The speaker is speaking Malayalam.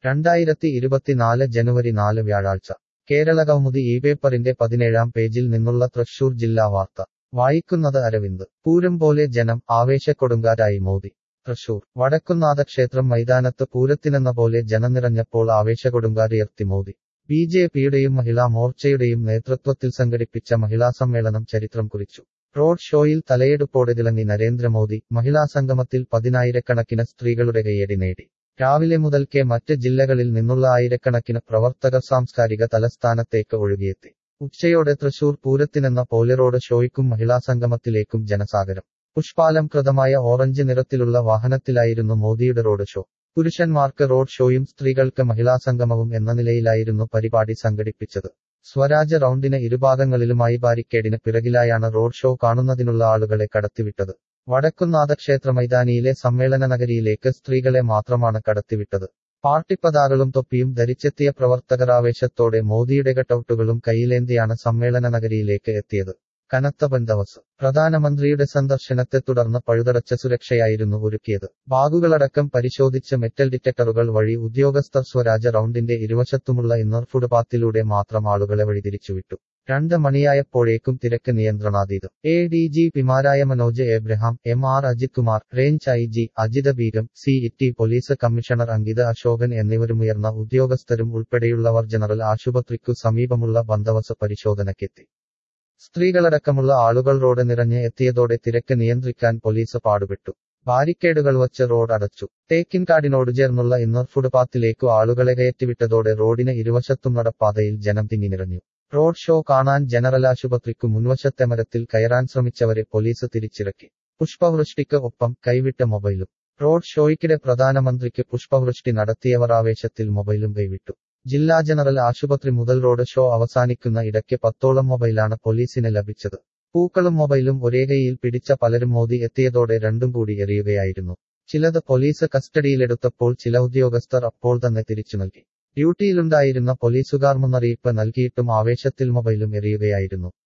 രണ്ടായിരത്തി ഇരുപത്തിനാല് ജനുവരി നാല് വ്യാഴാഴ്ച കേരള കൗമുദി ഈ പേപ്പറിന്റെ പതിനേഴാം പേജിൽ നിന്നുള്ള തൃശൂർ ജില്ലാ വാർത്ത വായിക്കുന്നത് അരവിന്ദ് പൂരം പോലെ ജനം ആവേശക്കൊടുങ്കാരായി മോദി തൃശൂർ വടക്കുന്നാഥ ക്ഷേത്രം മൈതാനത്ത് പൂരത്തിനെന്ന പോലെ ജനനിറഞ്ഞപ്പോൾ ആവേശകൊടുങ്കാരുയർത്തി മോദി ബി ജെ പിയുടെയും മഹിളാ മോർച്ചയുടെയും നേതൃത്വത്തിൽ സംഘടിപ്പിച്ച മഹിളാ സമ്മേളനം ചരിത്രം കുറിച്ചു റോഡ് ഷോയിൽ തലയെടുപ്പോടെ തിളങ്ങി നരേന്ദ്രമോദി മഹിളാ സംഗമത്തിൽ പതിനായിരക്കണക്കിന് സ്ത്രീകളുടെ കയ്യടി നേടി രാവിലെ മുതൽക്കേ മറ്റ് ജില്ലകളിൽ നിന്നുള്ള ആയിരക്കണക്കിന് പ്രവർത്തകർ സാംസ്കാരിക തലസ്ഥാനത്തേക്ക് ഒഴുകിയെത്തി ഉച്ചയോടെ തൃശൂർ പൂരത്തിനെന്ന പോലെ റോഡ് ഷോയ്ക്കും മഹിളാ സംഗമത്തിലേക്കും ജനസാഗരം പുഷ്പാലംകൃതമായ ഓറഞ്ച് നിറത്തിലുള്ള വാഹനത്തിലായിരുന്നു മോദിയുടെ റോഡ് ഷോ പുരുഷന്മാർക്ക് റോഡ് ഷോയും സ്ത്രീകൾക്ക് മഹിളാ സംഗമവും എന്ന നിലയിലായിരുന്നു പരിപാടി സംഘടിപ്പിച്ചത് സ്വരാജ് റൗണ്ടിന് ഇരുഭാഗങ്ങളിലുമായി ബാരിക്കേഡിന് പിറകിലായാണ് റോഡ് ഷോ കാണുന്നതിനുള്ള ആളുകളെ കടത്തിവിട്ടത് വടക്കുന്നാഥ ക്ഷേത്ര മൈതാനിയിലെ സമ്മേളന നഗരിയിലേക്ക് സ്ത്രീകളെ മാത്രമാണ് കടത്തിവിട്ടത് പാർട്ടിപ്പതാകളും തൊപ്പിയും ധരിച്ചെത്തിയ പ്രവർത്തകർ ആവേശത്തോടെ മോദിയുടെ കട്ടൌട്ടുകളും കയ്യിലേന്തിയാണ് സമ്മേളന നഗരിയിലേക്ക് എത്തിയത് കനത്ത ബന്ദവസ് പ്രധാനമന്ത്രിയുടെ സന്ദർശനത്തെ തുടർന്ന് പഴുതടച്ച സുരക്ഷയായിരുന്നു ഒരുക്കിയത് ബാഗുകളടക്കം പരിശോധിച്ച് മെറ്റൽ ഡിറ്റക്ടറുകൾ വഴി ഉദ്യോഗസ്ഥർ സ്വരാജ റൗണ്ടിന്റെ ഇരുവശത്തുമുള്ള ഇന്നർ ഫുട്പാത്തിലൂടെ മാത്രം ആളുകളെ വഴിതിരിച്ചുവിട്ടു രണ്ട് മണിയായപ്പോഴേക്കും തിരക്ക് നിയന്ത്രണാതീതം എ ഡി ജി പിമാരായ Manoj Abraham M R Ajith Kumar range I G Ajitha Beegum city police commissioner Ankita Ashokan എന്നിവരുമുയർന്ന ഉദ്യോഗസ്ഥരും ഉൾപ്പെടെയുള്ളവർ ജനറൽ ആശുപത്രിക്കു സമീപമുള്ള ബന്ദവസ പരിശോധനയ്ക്കെത്തി സ്ത്രീകളടക്കമുള്ള ആളുകൾ റോഡ് നിറഞ്ഞ് എത്തിയതോടെ തിരക്ക് നിയന്ത്രിക്കാൻ പോലീസ് പാടുപെട്ടു ബാരിക്കേഡുകൾ വച്ച് റോഡ് അടച്ചു തേക്കിൻകാടിനോട് ചേർന്നുള്ള ഇന്നർ ഫുട്പാത്തിലേക്കു ആളുകളെ കയറ്റിവിട്ടതോടെ റോഡിന് ഇരുവശത്തും നടപ്പാതയിൽ ജനം തിങ്ങി നിറഞ്ഞു റോഡ് ഷോ കാണാൻ ജനറൽ ആശുപത്രിക്കു മുൻവശത്തെ മരത്തിൽ കയറാൻ ശ്രമിച്ചവരെ പോലീസ് തിരിച്ചിറക്കി പുഷ്പവൃഷ്ടിക്ക് ഒപ്പം കൈവിട്ട മൊബൈലും റോഡ് ഷോയ്ക്കിടെ പ്രധാനമന്ത്രിക്ക് പുഷ്പവൃഷ്ടി നടത്തിയവർ ആവേശത്തിൽ മൊബൈലും കൈവിട്ടു ജില്ലാ ജനറൽ ആശുപത്രി മുതൽ റോഡ് ഷോ അവസാനിക്കുന്ന ഇടയ്ക്ക് പത്തോളം മൊബൈലാണ് പോലീസിന് ലഭിച്ചത് പൂക്കളും മൊബൈലും ഒരേ കൈയിൽ പിടിച്ച പലരും മോദി എത്തിയതോടെ രണ്ടും കൂടി എറിയുകയായിരുന്നു ചിലത് പോലീസ് കസ്റ്റഡിയിലെടുത്തപ്പോൾ ചില ഉദ്യോഗസ്ഥർ അപ്പോൾ തന്നെ തിരിച്ചു നൽകി ഡ്യൂട്ടിയിലുണ്ടായിരുന്ന പോലീസുകാർ മുന്നറിയിപ്പ് നൽകിയിട്ടും ആവേശത്തിൽ മൊബൈലും എറിയുകയായിരുന്നു